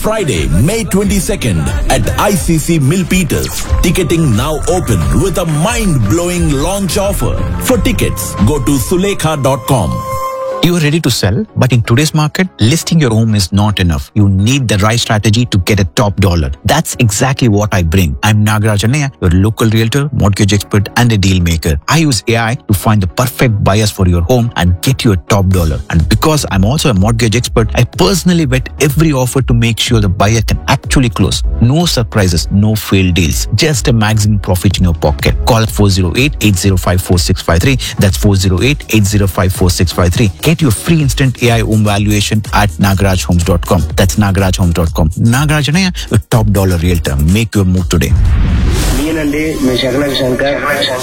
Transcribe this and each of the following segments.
Friday, May 22nd at ICC Milpitas. Ticketing now open with a mind-blowing launch offer. For tickets, go to sulekha.com. You are ready to sell, but in today's market, listing your home is not enough. You need the right strategy to get a top dollar. That's exactly what I bring. I'm Nagaraj Anaya, your local realtor, mortgage expert, and a deal maker. I use AI to find the perfect buyers for your home and get you a top dollar. And because I'm also a mortgage expert, I personally vet every offer to make sure the buyer can actually close. No surprises, no failed deals. Just a maximum profit in your pocket. Call 408-805-4653. That's 408-805-4653. Get your free instant AI home valuation at nagarajhomes.com. That's nagarajhomes.com. Nagaraj Anaya, a top dollar realtor. Make your move today. నేనండి మీ శకలక శంకర్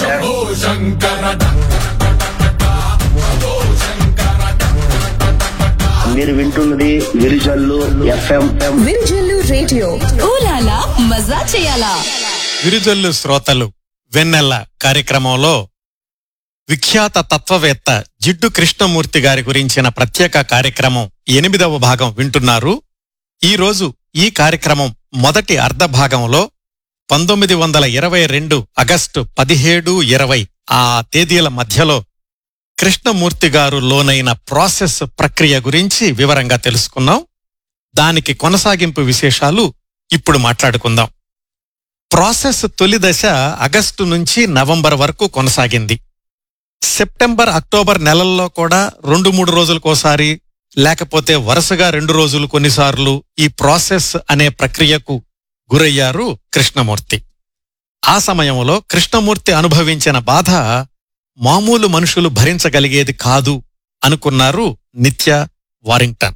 మీరు వింటున్నది విరిజల్లు FM విరిజల్లు radio ఊలాలా మజా చేయాలా విరుజల్లు శ్రోతలు వెన్నెల కార్యక్రమంలో విఖ్యాత తత్వవేత్త జిడ్డు కృష్ణమూర్తి గారి గురించిన ప్రత్యేక కార్యక్రమం ఎనిమిదవ భాగం వింటున్నారు ఈ రోజు ఈ కార్యక్రమం మొదటి అర్ధ భాగంలో పంతొమ్మిది వందల ఇరవై రెండు ఆగస్టు పదిహేడు ఇరవై ఆ తేదీల మధ్యలో కృష్ణమూర్తి గారు లోనైన ప్రాసెస్ ప్రక్రియ గురించి వివరంగా తెలుసుకున్నాం దానికి కొనసాగింపు విశేషాలు ఇప్పుడు మాట్లాడుకుందాం ప్రాసెస్ తొలి దశ ఆగస్టు నుంచి నవంబర్ వరకు కొనసాగింది సెప్టెంబర్ అక్టోబర్ నెలల్లో కూడా రెండు మూడు రోజులకోసారి లేకపోతే వరుసగా రెండు రోజులు కొన్నిసార్లు ఈ ప్రాసెస్ అనే ప్రక్రియకు గురయ్యారు కృష్ణమూర్తి ఆ సమయంలో కృష్ణమూర్తి అనుభవించిన బాధ మామూలు మనుషులు భరించగలిగేది కాదు అనుకున్నారు నిత్య వారింగ్టన్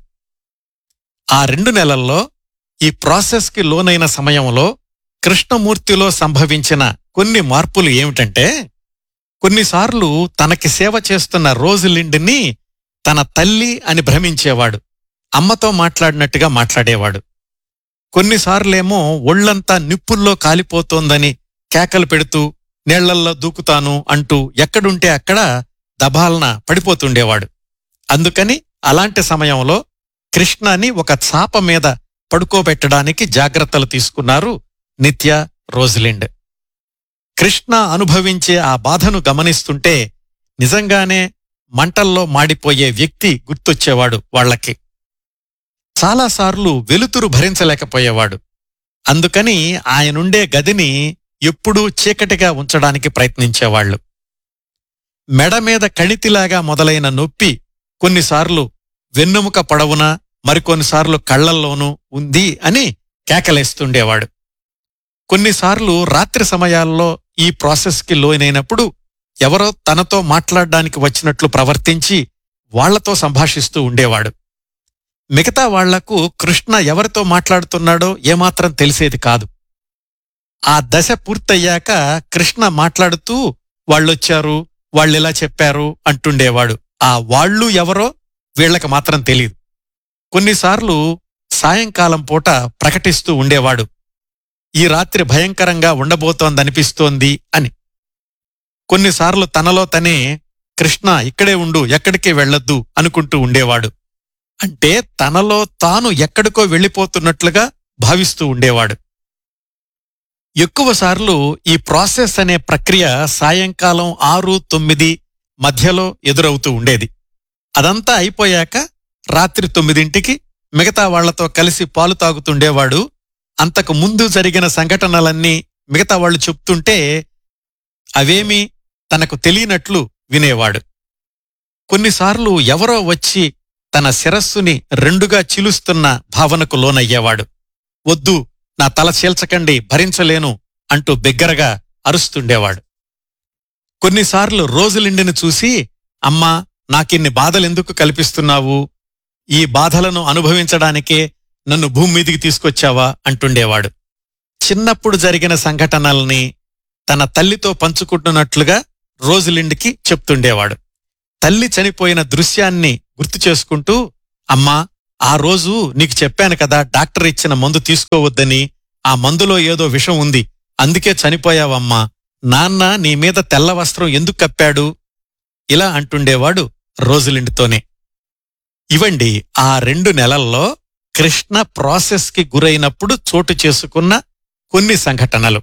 ఆ రెండు నెలల్లో ఈ ప్రాసెస్కి లోనైన సమయంలో కృష్ణమూర్తిలో సంభవించిన కొన్ని మార్పులు ఏమిటంటే కొన్నిసార్లు తనకి సేవ చేస్తున్న రోజులిండిని తన తల్లి అని భ్రమించేవాడు అమ్మతో మాట్లాడినట్టుగా మాట్లాడేవాడు కొన్నిసార్లేమో ఒళ్లంతా నిప్పుల్లో కాలిపోతోందని కేకలు పెడుతూ నీళ్లల్లో దూకుతాను అంటూ ఎక్కడుంటే అక్కడ దబాలన పడిపోతుండేవాడు అందుకని అలాంటి సమయంలో కృష్ణని ఒక చాప మీద పడుకోబెట్టడానికి జాగ్రత్తలు తీసుకున్నారు నిత్య రోజ్లిండ్ కృష్ణ అనుభవించే ఆ బాధను గమనిస్తుంటే నిజంగానే మంటల్లో మాడిపోయే వ్యక్తి గుర్తొచ్చేవాడు వాళ్లకి చాలాసార్లు వెలుతురు భరించలేకపోయేవాడు అందుకని ఆయనుండే గదిని ఎప్పుడూ చీకటిగా ఉంచడానికి ప్రయత్నించేవాళ్లు మెడ మీద కణితిలాగా మొదలైన నొప్పి కొన్నిసార్లు వెన్నెముక పొడవున మరికొన్నిసార్లు కళ్లల్లోనూ ఉంది అని కేకలేస్తుండేవాడు కొన్నిసార్లు రాత్రి సమయాల్లో ఈ ప్రాసెస్కి లోనైనప్పుడు ఎవరో తనతో మాట్లాడడానికి వచ్చినట్లు ప్రవర్తించి వాళ్లతో సంభాషిస్తూ ఉండేవాడు మిగతా వాళ్లకు కృష్ణ ఎవరితో మాట్లాడుతున్నాడో ఏమాత్రం తెలిసేది కాదు ఆ దశ పూర్తయ్యాక కృష్ణ మాట్లాడుతూ వాళ్ళొచ్చారు వాళ్ళిలా చెప్పారు అంటుండేవాడు ఆ వాళ్ళు ఎవరో వీళ్లకు మాత్రం తెలియదు కొన్నిసార్లు సాయంకాలం పూట ప్రకటిస్తూ ఉండేవాడు ఈ రాత్రి భయంకరంగా ఉండబోతోందనిపిస్తోంది అని కొన్నిసార్లు తనలో తనే కృష్ణ ఇక్కడే ఉండు ఎక్కడికి వెళ్ళొద్దు అనుకుంటూ ఉండేవాడు అంటే తనలో తాను ఎక్కడికో వెళ్ళిపోతున్నట్లుగా భావిస్తూ ఉండేవాడు ఎక్కువసార్లు ఈ ప్రాసెస్ అనే ప్రక్రియ సాయంకాలం ఆరు తొమ్మిది మధ్యలో ఎదురవుతూ ఉండేది అదంతా అయిపోయాక రాత్రి తొమ్మిదింటికి మిగతా వాళ్లతో కలిసి పాలు తాగుతుండేవాడు అంతకు ముందు జరిగిన సంఘటనలన్నీ మిగతా వాళ్ళు చెప్తుంటే అవేమీ తనకు తెలియనట్లు వినేవాడు కొన్నిసార్లు ఎవరో వచ్చి తన శిరస్సుని రెండుగా చిలుస్తున్న భావనకు లోనయ్యేవాడు వద్దు నా తల చీల్చకండి భరించలేను అంటూ బిగ్గరగా అరుస్తుండేవాడు కొన్నిసార్లు రోజులిండిని చూసి అమ్మా నాకిన్ని బాధలెందుకు కల్పిస్తున్నావు ఈ బాధలను అనుభవించడానికే నన్ను భూమి మీదికి తీసుకొచ్చావా అంటుండేవాడు చిన్నప్పుడు జరిగిన సంఘటనల్ని తన తల్లితో పంచుకుంటున్నట్లుగా రోజులిండికి చెప్తుండేవాడు తల్లి చనిపోయిన దృశ్యాన్ని గుర్తు చేసుకుంటూ అమ్మా ఆ రోజు నీకు చెప్పాను కదా డాక్టర్ ఇచ్చిన మందు తీసుకోవద్దని ఆ మందులో ఏదో విషం ఉంది అందుకే చనిపోయావమ్మా నాన్న నీ మీద తెల్ల వస్త్రం ఎందుకు కప్పాడు ఇలా అంటుండేవాడు రోజులిండితోనే ఇవండి ఆ రెండు నెలల్లో కృష్ణ ప్రాసెస్ కి గురైనప్పుడు చోటు చేసుకున్న కొన్ని సంఘటనలు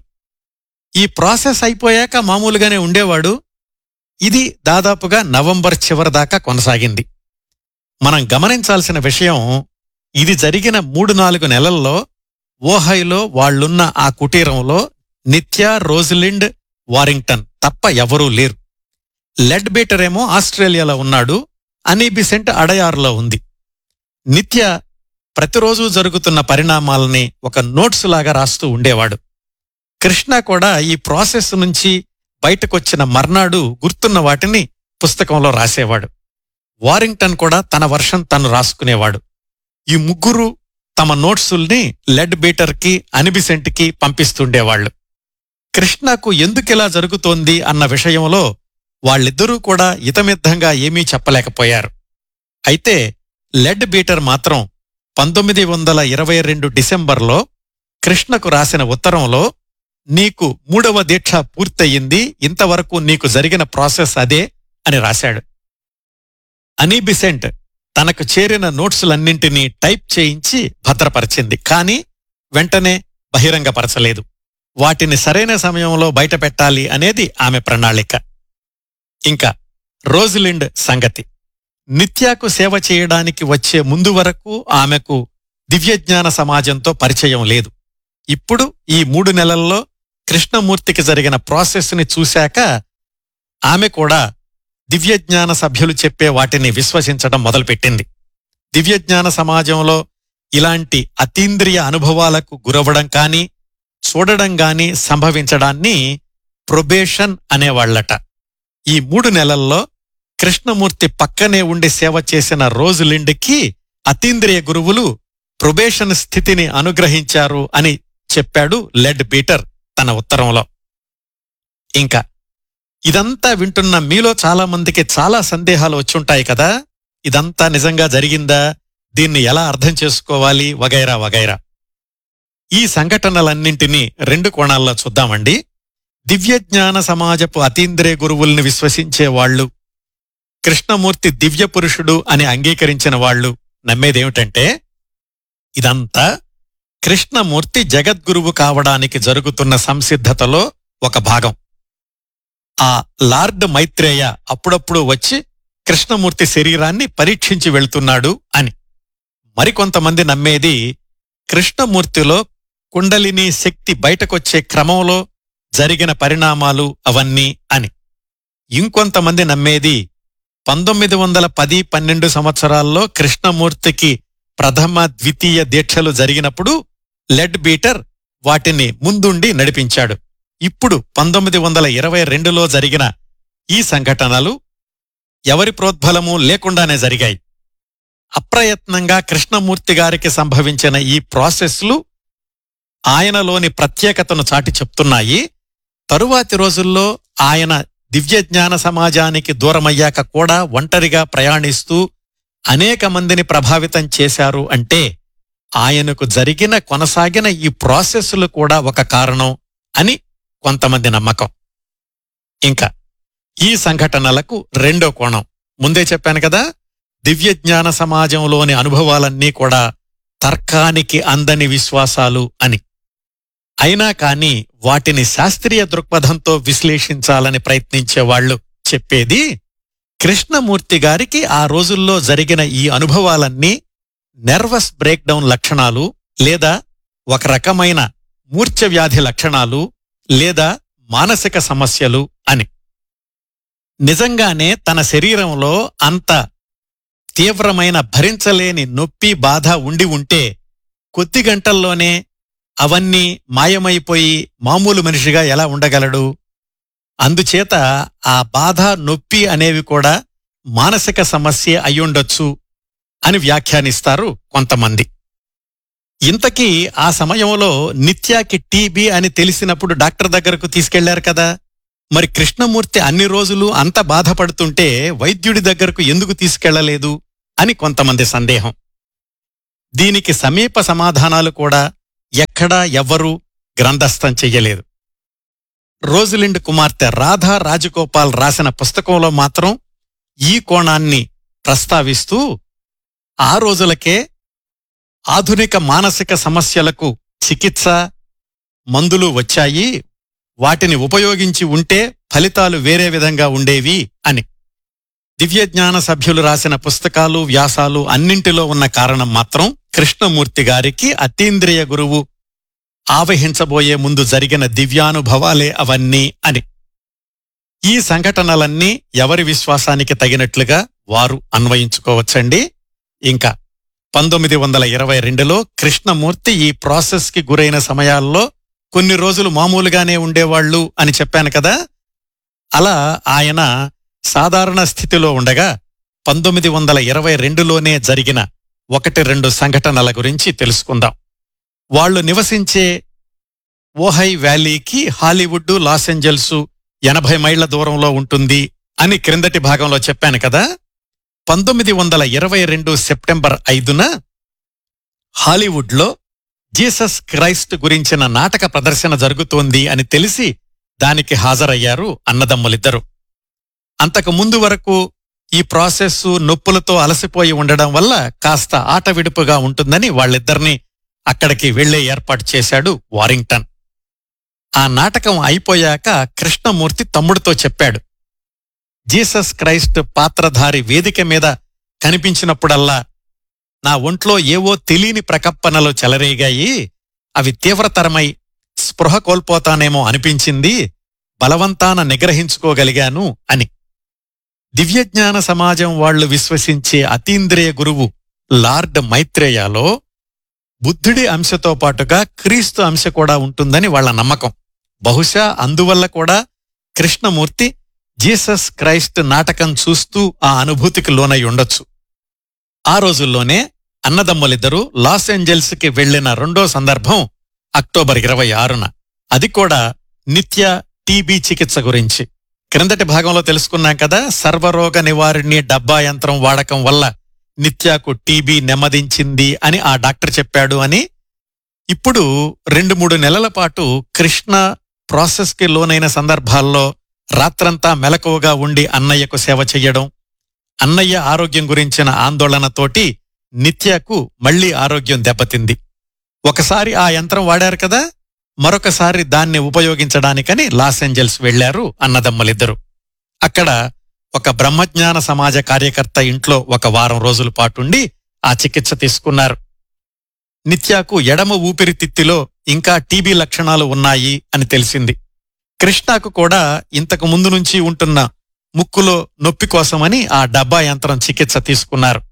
ఈ ప్రాసెస్ అయిపోయాక మామూలుగానే ఉండేవాడు ఇది దాదాపుగా నవంబర్ చివరి దాకా కొనసాగింది మనం గమనించాల్సిన విషయం ఇది జరిగిన మూడు నాలుగు నెలల్లో ఓహైలో వాళ్ళున్న ఆ కుటీరంలో నిత్య రోజ్లిండ్ వారింగ్టన్ తప్ప ఎవరూ లేరు లెడ్ బీటర్ ఏమో ఆస్ట్రేలియాలో ఉన్నాడు అనీబిసెంట్ అడయార్లో ఉంది నిత్య ప్రతిరోజు జరుగుతున్న పరిణామాలని ఒక నోట్స్ లాగా రాస్తూ ఉండేవాడు కృష్ణ కూడా ఈ ప్రాసెస్ నుంచి బయటకొచ్చిన మర్నాడు గుర్తున్న వాటిని పుస్తకంలో రాసేవాడు వారింగ్టన్ కూడా తన వర్షం తను రాసుకునేవాడు ఈ ముగ్గురు తమ నోట్సుల్ని లెడ్ బీటర్కి అనిబిసెంట్కి పంపిస్తుండేవాళ్లు కృష్ణకు ఎందుకిలా జరుగుతోంది అన్న విషయంలో వాళ్ళిద్దరూ కూడా ఇతమిద్ధంగా ఏమీ చెప్పలేకపోయారు అయితే లెడ్ బీటర్ మాత్రం పంతొమ్మిది వందల ఇరవై రెండు డిసెంబర్లో కృష్ణకు రాసిన ఉత్తరంలో నీకు మూడవ దీక్ష పూర్తయింది ఇంతవరకు నీకు జరిగిన ప్రాసెస్ అదే అని రాశాడు అనీబిసెంట్ తనకు చేరిన నోట్సులన్నింటినీ టైప్ చేయించి భద్రపరిచింది కానీ వెంటనే బహిరంగపరచలేదు వాటిని సరైన సమయంలో బయటపెట్టాలి అనేది ఆమె ప్రణాళిక ఇంకా రోజ్లిండ్ సంగతి నిత్యాకు సేవ చేయడానికి వచ్చే ముందు వరకు ఆమెకు దివ్యజ్ఞాన సమాజంతో పరిచయం లేదు ఇప్పుడు ఈ మూడు నెలల్లో కృష్ణమూర్తికి జరిగిన ప్రాసెస్ని చూశాక ఆమె కూడా దివ్యజ్ఞాన సభ్యులు చెప్పే వాటిని విశ్వసించడం మొదలుపెట్టింది దివ్యజ్ఞాన సమాజంలో ఇలాంటి అతీంద్రియ అనుభవాలకు గురవడం కానీ చూడడం గాని సంభవించడాన్ని ప్రొబేషన్ అనేవాళ్లట ఈ మూడు నెలల్లో కృష్ణమూర్తి పక్కనే ఉండి సేవ చేసిన రోజులిండికి అతీంద్రియ గురువులు ప్రొబేషన్ స్థితిని అనుగ్రహించారు అని చెప్పాడు లెడ్ బీటర్ తన ఉత్తరంలో ఇంకా ఇదంతా వింటున్న మీలో చాలా మందికి చాలా సందేహాలు వచ్చుంటాయి కదా ఇదంతా నిజంగా జరిగిందా దీన్ని ఎలా అర్థం చేసుకోవాలి వగైరా వగైరా ఈ సంఘటనలన్నింటినీ రెండు కోణాల్లో చూద్దామండి దివ్యజ్ఞాన సమాజపు అతీంద్రియ గురువుల్ని విశ్వసించే వాళ్ళు కృష్ణమూర్తి దివ్య పురుషుడు అని అంగీకరించిన వాళ్ళు నమ్మేదేమిటంటే ఇదంతా కృష్ణమూర్తి జగద్గురువు కావడానికి జరుగుతున్న సంసిద్ధతలో ఒక భాగం ఆ లార్డ్ మైత్రేయ అప్పుడప్పుడు వచ్చి కృష్ణమూర్తి శరీరాన్ని పరీక్షించి వెళ్తున్నాడు అని మరికొంతమంది నమ్మేది కృష్ణమూర్తిలో కుండలిని శక్తి బయటకొచ్చే క్రమంలో జరిగిన పరిణామాలు అవన్నీ అని ఇంకొంతమంది నమ్మేది పంతొమ్మిది వందల పది పన్నెండు సంవత్సరాల్లో కృష్ణమూర్తికి ప్రథమ ద్వితీయ దీక్షలు జరిగినప్పుడు లెడ్ బీటర్ వాటిని ముందుండి నడిపించాడు ఇప్పుడు పంతొమ్మిది వందల ఇరవై రెండులో జరిగిన ఈ సంఘటనలు ఎవరి ప్రోద్బలము లేకుండానే జరిగాయి అప్రయత్నంగా కృష్ణమూర్తి గారికి సంభవించిన ఈ ప్రాసెస్లు ఆయనలోని ప్రత్యేకతను చాటి చెప్తున్నాయి తరువాతి రోజుల్లో ఆయన దివ్యజ్ఞాన సమాజానికి దూరమయ్యాక కూడా ఒంటరిగా ప్రయాణిస్తూ అనేక మందిని ప్రభావితం చేశారు అంటే ఆయనకు జరిగిన కొనసాగిన ఈ ప్రాసెస్లు కూడా ఒక కారణం అని కొంతమంది నమ్మకం ఇంకా ఈ సంఘటనలకు రెండో కోణం ముందే చెప్పాను కదా దివ్యజ్ఞాన సమాజంలోని అనుభవాలన్నీ కూడా తర్కానికి అందని విశ్వాసాలు అని అయినా కాని వాటిని శాస్త్రీయ దృక్పథంతో విశ్లేషించాలని ప్రయత్నించే వాళ్ళు చెప్పేది కృష్ణమూర్తి గారికి ఆ రోజుల్లో జరిగిన ఈ అనుభవాలన్నీ నెర్వస్ బ్రేక్డౌన్ లక్షణాలు లేదా ఒక రకమైన మూర్ఛ వ్యాధి లక్షణాలు లేదా మానసిక సమస్యలు అని నిజంగానే తన శరీరంలో అంత తీవ్రమైన భరించలేని నొప్పి బాధ ఉండి ఉంటే కొద్ది గంటల్లోనే అవన్నీ మాయమైపోయి మామూలు మనిషిగా ఎలా ఉండగలడు అందుచేత ఆ బాధ నొప్పి అనేవి కూడా మానసిక సమస్య అయ్యుండొచ్చు అని వ్యాఖ్యానిస్తారు కొంతమంది ఇంతకీ ఆ సమయంలో నిత్యాకి టీబీ అని తెలిసినప్పుడు డాక్టర్ దగ్గరకు తీసుకెళ్లారు కదా మరి కృష్ణమూర్తి అన్ని రోజులు అంత బాధపడుతుంటే వైద్యుడి దగ్గరకు ఎందుకు తీసుకెళ్లలేదు అని కొంతమంది సందేహం దీనికి సమీప సమాధానాలు కూడా ఎక్కడా ఎవ్వరూ గ్రంథస్థం చెయ్యలేదు రోజులిండ్ కుమార్తె రాధా రాజగోపాల్ రాసిన పుస్తకంలో మాత్రం ఈ కోణాన్ని ప్రస్తావిస్తూ ఆ రోజులకే ఆధునిక మానసిక సమస్యలకు చికిత్స మందులు వచ్చాయి వాటిని ఉపయోగించి ఉంటే ఫలితాలు వేరే విధంగా ఉండేవి అని దివ్యజ్ఞాన సభ్యులు రాసిన పుస్తకాలు వ్యాసాలు అన్నింటిలో ఉన్న కారణం మాత్రం కృష్ణమూర్తి గారికి అతీంద్రియ గురువు ఆవహించబోయే ముందు జరిగిన దివ్యానుభవాలే అవన్నీ అని ఈ సంఘటనలన్నీ ఎవరి విశ్వాసానికి తగినట్లుగా వారు అన్వయించుకోవచ్చండి ఇంకా పంతొమ్మిది వందల ఇరవై రెండులో కృష్ణమూర్తి ఈ ప్రాసెస్ కి గురైన సమయాల్లో కొన్ని రోజులు మామూలుగానే ఉండేవాళ్లు అని చెప్పాను కదా అలా ఆయన సాధారణ స్థితిలో ఉండగా పంతొమ్మిది వందల ఇరవై రెండులోనే జరిగిన ఒకటి రెండు సంఘటనల గురించి తెలుసుకుందాం వాళ్ళు నివసించే ఓహై వ్యాలీకి హాలీవుడ్ లాస్ ఏంజల్స్ ఎనభై మైళ్ల దూరంలో ఉంటుంది అని క్రిందటి భాగంలో చెప్పాను కదా పంతొమ్మిది వందల ఇరవై రెండు సెప్టెంబర్ ఐదున హాలీవుడ్లో జీసస్ క్రైస్ట్ గురించిన నాటక ప్రదర్శన జరుగుతోంది అని తెలిసి దానికి హాజరయ్యారు అన్నదమ్ములిద్దరు అంతకు ముందు వరకు ఈ ప్రాసెస్ నొప్పులతో అలసిపోయి ఉండడం వల్ల కాస్త ఆట విడుపుగా ఉంటుందని వాళ్ళిద్దరినీ అక్కడికి వెళ్లే ఏర్పాటు చేశాడు వారింగ్టన్ ఆ నాటకం అయిపోయాక కృష్ణమూర్తి తమ్ముడితో చెప్పాడు జీసస్ క్రైస్ట్ పాత్రధారి వేదిక మీద కనిపించినప్పుడల్లా నా ఒంట్లో ఏవో తెలియని ప్రకప్పనలు చెలరేగాయి అవి తీవ్రతరమై స్పృహ కోల్పోతానేమో అనిపించింది బలవంతాన నిగ్రహించుకోగలిగాను అని దివ్యజ్ఞాన సమాజం వాళ్లు విశ్వసించే అతీంద్రియ గురువు లార్డ్ మైత్రేయాలో బుద్ధుడి అంశతో పాటుగా క్రీస్తు అంశ కూడా ఉంటుందని వాళ్ళ నమ్మకం బహుశా అందువల్ల కూడా కృష్ణమూర్తి జీసస్ క్రైస్ట్ నాటకం చూస్తూ ఆ అనుభూతికి లోనై ఉండొచ్చు ఆ రోజుల్లోనే అన్నదమ్ములిద్దరూ లాస్ ఏంజల్స్ కి వెళ్లిన రెండో సందర్భం అక్టోబర్ ఇరవై ఆరున అది కూడా నిత్య టీబీ చికిత్స గురించి క్రిందటి భాగంలో తెలుసుకున్నాం కదా సర్వరోగ నివారిణి డబ్బా యంత్రం వాడకం వల్ల నిత్యాకు టీబీ నెమ్మదించింది అని ఆ డాక్టర్ చెప్పాడు అని ఇప్పుడు రెండు మూడు నెలల పాటు కృష్ణ ప్రాసెస్ కి లోనైన సందర్భాల్లో రాత్రంతా మెలకువగా ఉండి అన్నయ్యకు సేవ చెయ్యడం అన్నయ్య ఆరోగ్యం గురించిన ఆందోళనతోటి నిత్యకు మళ్లీ ఆరోగ్యం దెబ్బతింది ఒకసారి ఆ యంత్రం వాడారు కదా మరొకసారి దాన్ని ఉపయోగించడానికని లాస్ ఏంజల్స్ వెళ్లారు అన్నదమ్ములిద్దరు అక్కడ ఒక బ్రహ్మజ్ఞాన సమాజ కార్యకర్త ఇంట్లో ఒక వారం రోజుల పాటుండి ఆ చికిత్స తీసుకున్నారు నిత్యాకు ఎడమ ఊపిరితిత్తిలో ఇంకా టీబీ లక్షణాలు ఉన్నాయి అని తెలిసింది కృష్ణకు కూడా ఇంతకు ముందు నుంచి ఉంటున్న ముక్కులో నొప్పి కోసమని ఆ డబ్బా యంత్రం చికిత్స తీసుకున్నారు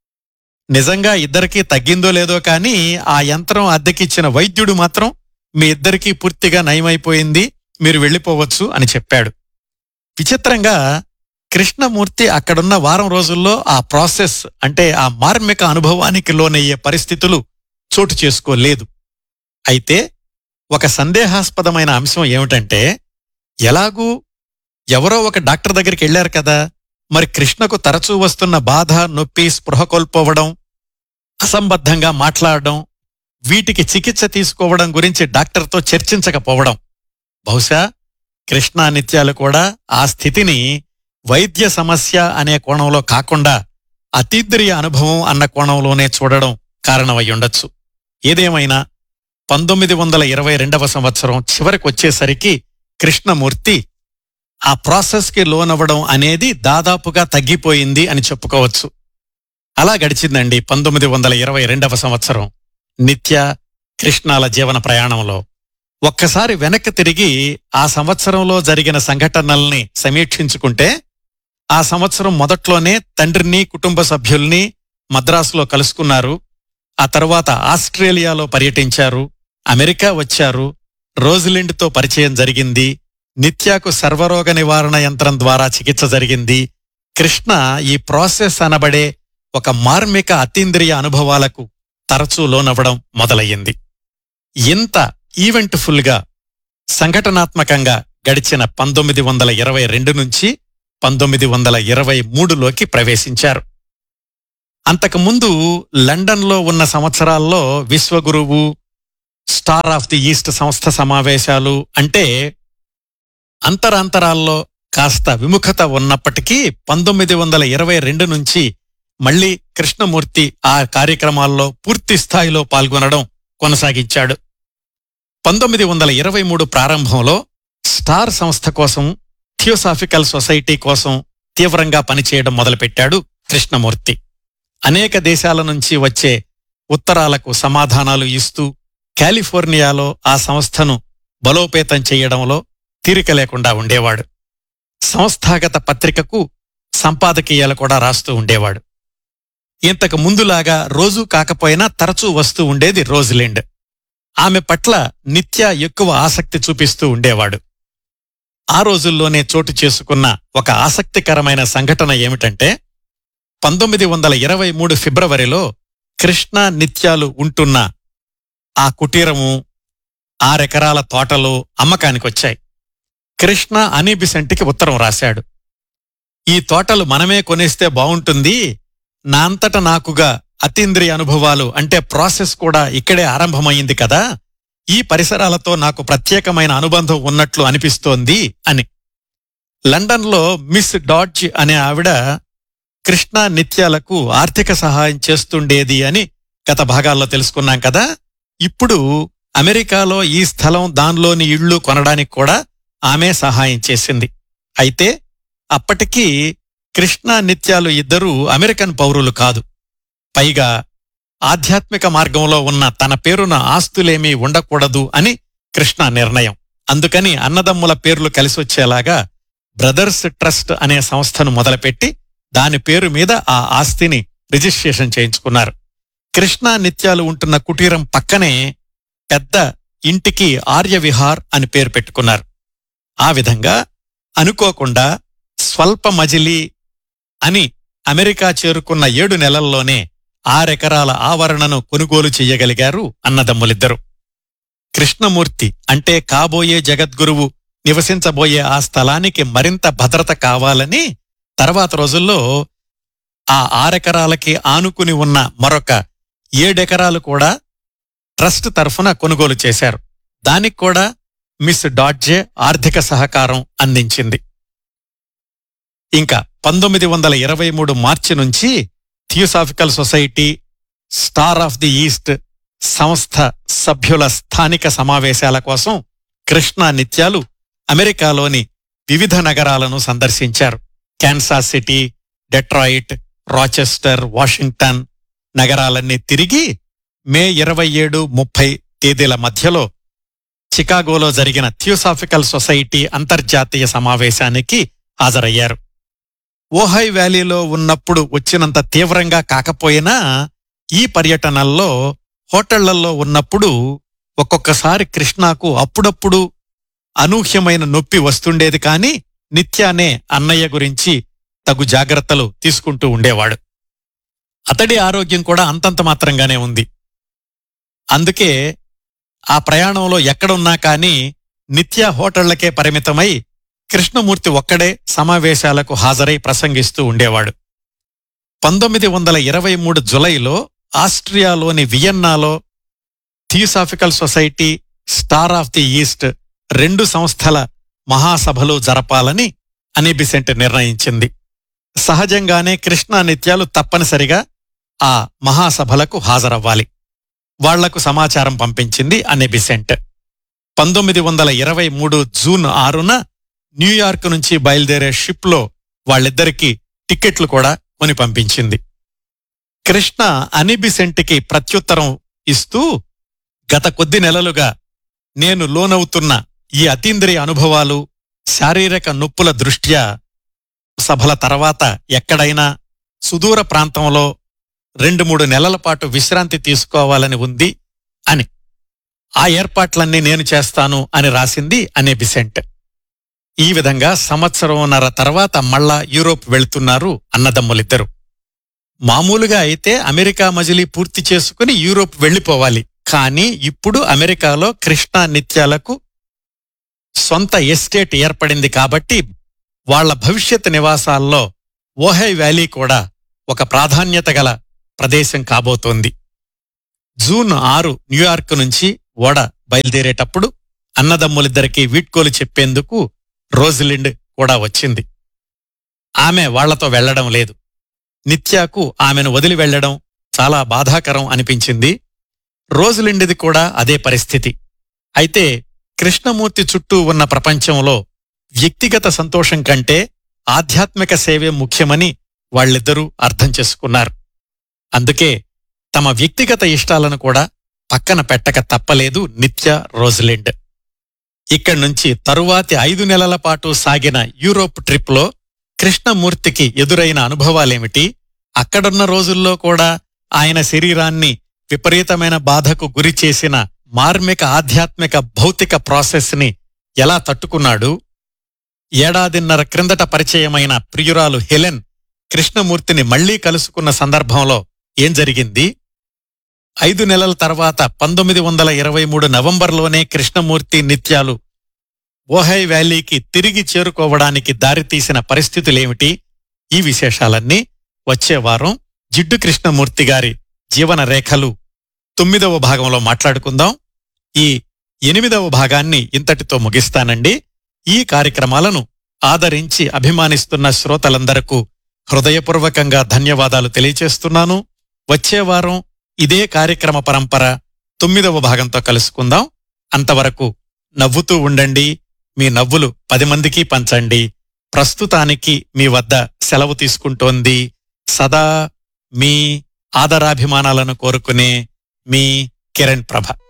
నిజంగా ఇద్దరికీ తగ్గిందో లేదో కానీ ఆ యంత్రం అద్దెకిచ్చిన వైద్యుడు మాత్రం మీ ఇద్దరికీ పూర్తిగా నయమైపోయింది మీరు వెళ్ళిపోవచ్చు అని చెప్పాడు విచిత్రంగా కృష్ణమూర్తి అక్కడున్న వారం రోజుల్లో ఆ ప్రాసెస్ అంటే ఆ మార్మిక అనుభవానికి లోనయ్యే పరిస్థితులు చోటు చేసుకోలేదు అయితే ఒక సందేహాస్పదమైన అంశం ఏమిటంటే ఎలాగూ ఎవరో ఒక డాక్టర్ దగ్గరికి వెళ్లారు కదా మరి కృష్ణకు తరచూ వస్తున్న బాధ నొప్పి స్పృహ కోల్పోవడం అసంబద్ధంగా మాట్లాడడం వీటికి చికిత్స తీసుకోవడం గురించి డాక్టర్తో చర్చించకపోవడం బహుశా కృష్ణ నిత్యాలు కూడా ఆ స్థితిని వైద్య సమస్య అనే కోణంలో కాకుండా అతీంద్రియ అనుభవం అన్న కోణంలోనే చూడడం కారణమై ఉండొచ్చు ఏదేమైనా పంతొమ్మిది వందల ఇరవై రెండవ సంవత్సరం చివరికి వచ్చేసరికి కృష్ణమూర్తి ఆ ప్రాసెస్కి లోనవ్వడం అనేది దాదాపుగా తగ్గిపోయింది అని చెప్పుకోవచ్చు అలా గడిచిందండి పంతొమ్మిది వందల ఇరవై రెండవ సంవత్సరం నిత్య కృష్ణాల జీవన ప్రయాణంలో ఒక్కసారి వెనక్కి తిరిగి ఆ సంవత్సరంలో జరిగిన సంఘటనల్ని సమీక్షించుకుంటే ఆ సంవత్సరం మొదట్లోనే తండ్రిని కుటుంబ సభ్యుల్ని మద్రాసులో కలుసుకున్నారు ఆ తర్వాత ఆస్ట్రేలియాలో పర్యటించారు అమెరికా వచ్చారు రోజిలిండ్తో పరిచయం జరిగింది నిత్యాకు సర్వరోగ నివారణ యంత్రం ద్వారా చికిత్స జరిగింది కృష్ణ ఈ ప్రాసెస్ అనబడే ఒక మార్మిక అతీంద్రియ అనుభవాలకు తరచూ లోనవ్వడం మొదలయ్యింది ఇంత ఈవెంట్ఫుల్ గా సంఘటనాత్మకంగా గడిచిన పంతొమ్మిది వందల ఇరవై రెండు నుంచి పంతొమ్మిది వందల ఇరవై మూడులోకి ప్రవేశించారు అంతకుముందు లండన్లో ఉన్న సంవత్సరాల్లో విశ్వగురువు స్టార్ ఆఫ్ ది ఈస్ట్ సంస్థ సమావేశాలు అంటే అంతరాంతరాల్లో కాస్త విముఖత ఉన్నప్పటికీ పంతొమ్మిది వందల ఇరవై రెండు నుంచి మళ్లీ కృష్ణమూర్తి ఆ కార్యక్రమాల్లో పూర్తి స్థాయిలో పాల్గొనడం కొనసాగించాడు పంతొమ్మిది వందల ఇరవై మూడు ప్రారంభంలో స్టార్ సంస్థ కోసం థియోసాఫికల్ సొసైటీ కోసం తీవ్రంగా పనిచేయడం మొదలుపెట్టాడు కృష్ణమూర్తి అనేక దేశాల నుంచి వచ్చే ఉత్తరాలకు సమాధానాలు ఇస్తూ కాలిఫోర్నియాలో ఆ సంస్థను బలోపేతం చేయడంలో తీరిక లేకుండా ఉండేవాడు సంస్థాగత పత్రికకు సంపాదకీయాలు కూడా రాస్తూ ఉండేవాడు ఇంతకు ముందులాగా రోజూ కాకపోయినా తరచూ వస్తూ ఉండేది రోజ్లిండ్ ఆమె పట్ల నిత్య ఎక్కువ ఆసక్తి చూపిస్తూ ఉండేవాడు ఆ రోజుల్లోనే చోటు చేసుకున్న ఒక ఆసక్తికరమైన సంఘటన ఏమిటంటే పంతొమ్మిది వందల ఇరవై మూడు ఫిబ్రవరిలో కృష్ణ నిత్యాలు ఉంటున్న ఆ కుటీరము ఆరెకరాల తోటలు అమ్మకానికొచ్చాయి కృష్ణ అనీబిసెంట్కి ఉత్తరం రాశాడు ఈ తోటలు మనమే కొనేస్తే బావుంటుంది నా అంతట నాకుగా అతీంద్రియ అనుభవాలు అంటే ప్రాసెస్ కూడా ఇక్కడే ఆరంభమైంది కదా ఈ పరిసరాలతో నాకు ప్రత్యేకమైన అనుబంధం ఉన్నట్లు అనిపిస్తోంది అని లండన్లో మిస్ డాడ్జ్ అనే ఆవిడ కృష్ణా నిత్యాలకు ఆర్థిక సహాయం చేస్తుండేది అని గత భాగాల్లో తెలుసుకున్నాం కదా ఇప్పుడు అమెరికాలో ఈ స్థలం దానిలోని ఇళ్ళు కొనడానికి కూడా ఆమె సహాయం చేసింది అయితే అప్పటికీ కృష్ణా నిత్యాలు ఇద్దరూ అమెరికన్ పౌరులు కాదు పైగా ఆధ్యాత్మిక మార్గంలో ఉన్న తన పేరున ఆస్తులేమీ ఉండకూడదు అని కృష్ణ నిర్ణయం అందుకని అన్నదమ్ముల పేర్లు కలిసొచ్చేలాగా బ్రదర్స్ ట్రస్ట్ అనే సంస్థను మొదలుపెట్టి దాని పేరు మీద ఆ ఆస్తిని రిజిస్ట్రేషన్ చేయించుకున్నారు కృష్ణా నిత్యాలు ఉంటున్న కుటీరం పక్కనే పెద్ద ఇంటికి ఆర్యవిహార్ అని పేరు పెట్టుకున్నారు ఆ విధంగా అనుకోకుండా స్వల్ప మజిలీ అని అమెరికా చేరుకున్న ఏడు నెలల్లోనే ఆరెకరాల ఆవరణను కొనుగోలు చెయ్యగలిగారు అన్నదమ్ములిద్దరు కృష్ణమూర్తి అంటే కాబోయే జగద్గురువు నివసించబోయే ఆ స్థలానికి మరింత భద్రత కావాలని తర్వాత రోజుల్లో ఆ ఆరెకరాలకి ఆనుకుని ఉన్న మరొక ఏడెకరాలు కూడా ట్రస్ట్ తరఫున కొనుగోలు చేశారు దానికి కూడా మిస్ డాడ్జే ఆర్థిక సహకారం అందించింది ఇంకా పంతొమ్మిది వందల ఇరవై మూడు మార్చి నుంచి theosophical society star of the east సంస్థ సభ్యుల స్థానిక సమావేశాల కోసం కృష్ణా నిత్యాలు అమెరికాలోని వివిధ నగరాలను సందర్శించారు Kansas City Detroit Rochester Washington నగరాలన్నీ తిరిగి మే ఇరవై ఏడు ముప్పై తేదీల మధ్యలో చికాగోలో జరిగిన థియోసాఫికల్ సొసైటీ అంతర్జాతీయ సమావేశానికి హాజరయ్యారు ఓహై వ్యాలీలో ఉన్నప్పుడు వచ్చినంత తీవ్రంగా కాకపోయినా ఈ పర్యటనల్లో హోటళ్లలో ఉన్నప్పుడు ఒక్కొక్కసారి కృష్ణాకు అప్పుడప్పుడు అనూహ్యమైన నొప్పి వస్తుండేది కాని నిత్యానే అన్నయ్య గురించి తగు జాగ్రత్తలు తీసుకుంటూ ఉండేవాడు అతడి ఆరోగ్యం కూడా అంతంత మాత్రంగానే ఉంది అందుకే ఆ ప్రయాణంలో ఎక్కడున్నా కాని నిత్య హోటళ్లకే పరిమితమై కృష్ణమూర్తి ఒక్కడే సమావేశాలకు హాజరై ప్రసంగిస్తూ ఉండేవాడు పంతొమ్మిది వందల ఇరవై మూడు జులైలో ఆస్ట్రియాలోని వియన్నాలో theosophical society star of the east రెండు సంస్థల మహాసభలు జరపాలని అనిబిసెంట్ నిర్ణయించింది సహజంగానే కృష్ణా నిత్యాలు తప్పనిసరిగా ఆ మహాసభలకు హాజరవ్వాలి వాళ్లకు సమాచారం పంపించింది అనిబిసెంట్ పంతొమ్మిది వందల ఇరవై మూడు జూన్ ఆరున న్యూయార్క్ నుంచి బయలుదేరే షిప్లో వాళ్ళిద్దరికీ టిక్కెట్లు కూడా కొని పంపించింది కృష్ణ అనిబిసెంట్కి ప్రత్యుత్తరం ఇస్తూ గత కొద్ది నెలలుగా నేను లోనవుతున్న ఈ అతీంద్రియ అనుభవాలు శారీరక నొప్పుల దృష్ట్యా సభల తర్వాత ఎక్కడైనా సుదూర ప్రాంతంలో రెండు మూడు నెలల పాటు విశ్రాంతి తీసుకోవాలని ఉంది అని ఆ ఏర్పాట్లన్నీ నేను చేస్తాను అని రాసింది అనే బిసెంట్ ఈ విధంగా సంవత్సరంన్నర తర్వాత మళ్ళా యూరోప్ వెళ్తున్నారు అన్నదమ్ములిద్దరు మామూలుగా అయితే అమెరికా మజిలీ పూర్తి చేసుకుని యూరోప్ వెళ్లిపోవాలి కానీ ఇప్పుడు అమెరికాలో కృష్ణా నిత్యాలకు సొంత ఎస్టేట్ ఏర్పడింది కాబట్టి వాళ్ల భవిష్యత్ నివాసాల్లో ఓహై వ్యాలీ కూడా ఒక ప్రాధాన్యత గల ప్రదేశం కాబోతోంది జూన్ ఆరు న్యూయార్క్ నుంచి ఓడ బయలుదేరేటప్పుడు అన్నదమ్ములిద్దరికీ వీడ్కోలు చెప్పేందుకు రోజ్లిండ్ కూడా వచ్చింది ఆమె వాళ్లతో వెళ్లడం లేదు నిత్యాకు ఆమెను వదిలి వెళ్లడం చాలా బాధాకరం అనిపించింది రోజులిండిది కూడా అదే పరిస్థితి అయితే కృష్ణమూర్తి చుట్టూ ఉన్న ప్రపంచంలో వ్యక్తిగత సంతోషం కంటే ఆధ్యాత్మిక సేవే ముఖ్యమని వాళ్ళిద్దరూ అర్థం చేసుకున్నారు అందుకే తమ వ్యక్తిగత ఇష్టాలను కూడా పక్కన పెట్టక తప్పలేదు నిత్య రోజలిండ్ ఇక్కడి నుంచి తరువాతి ఐదు నెలల పాటు సాగిన యూరోప్ ట్రిప్లో కృష్ణమూర్తికి ఎదురైన అనుభవాలేమిటి అక్కడున్న రోజుల్లో కూడా ఆయన శరీరాన్ని విపరీతమైన బాధకు గురి చేసిన మార్మిక ఆధ్యాత్మిక భౌతిక ప్రాసెస్ని ఎలా తట్టుకున్నాడు ఏడాదిన్నర క్రిందట పరిచయమైన ప్రియురాలు హెలెన్ కృష్ణమూర్తిని మళ్లీ కలుసుకున్న సందర్భంలో ఏం జరిగింది ఐదు నెలల తర్వాత పంతొమ్మిది వందల ఇరవై మూడు నవంబర్లోనే కృష్ణమూర్తి నిత్యాలు ఓహై వ్యాలీకి తిరిగి చేరుకోవడానికి దారితీసిన పరిస్థితులేమిటి ఈ విశేషాలన్నీ వచ్చే వారం జిడ్డు కృష్ణమూర్తి గారి జీవన రేఖలు తొమ్మిదవ భాగంలో మాట్లాడుకుందాం ఈ ఎనిమిదవ భాగాన్ని ఇంతటితో ముగిస్తానండి ఈ కార్యక్రమాలను ఆదరించి అభిమానిస్తున్న శ్రోతలందరకు హృదయపూర్వకంగా ధన్యవాదాలు తెలియచేస్తున్నాను వచ్చే వారం ఇదే కార్యక్రమ పరంపర తొమ్మిదవ భాగంతో కలుసుకుందాం అంతవరకు నవ్వుతూ ఉండండి మీ నవ్వులు పది మందికి పంచండి ప్రస్తుతానికి మీ వద్ద సెలవు తీసుకుంటోంది సదా మీ ఆదరాభిమానాలను కోరుకునే మీ కిరణ్ ప్రభ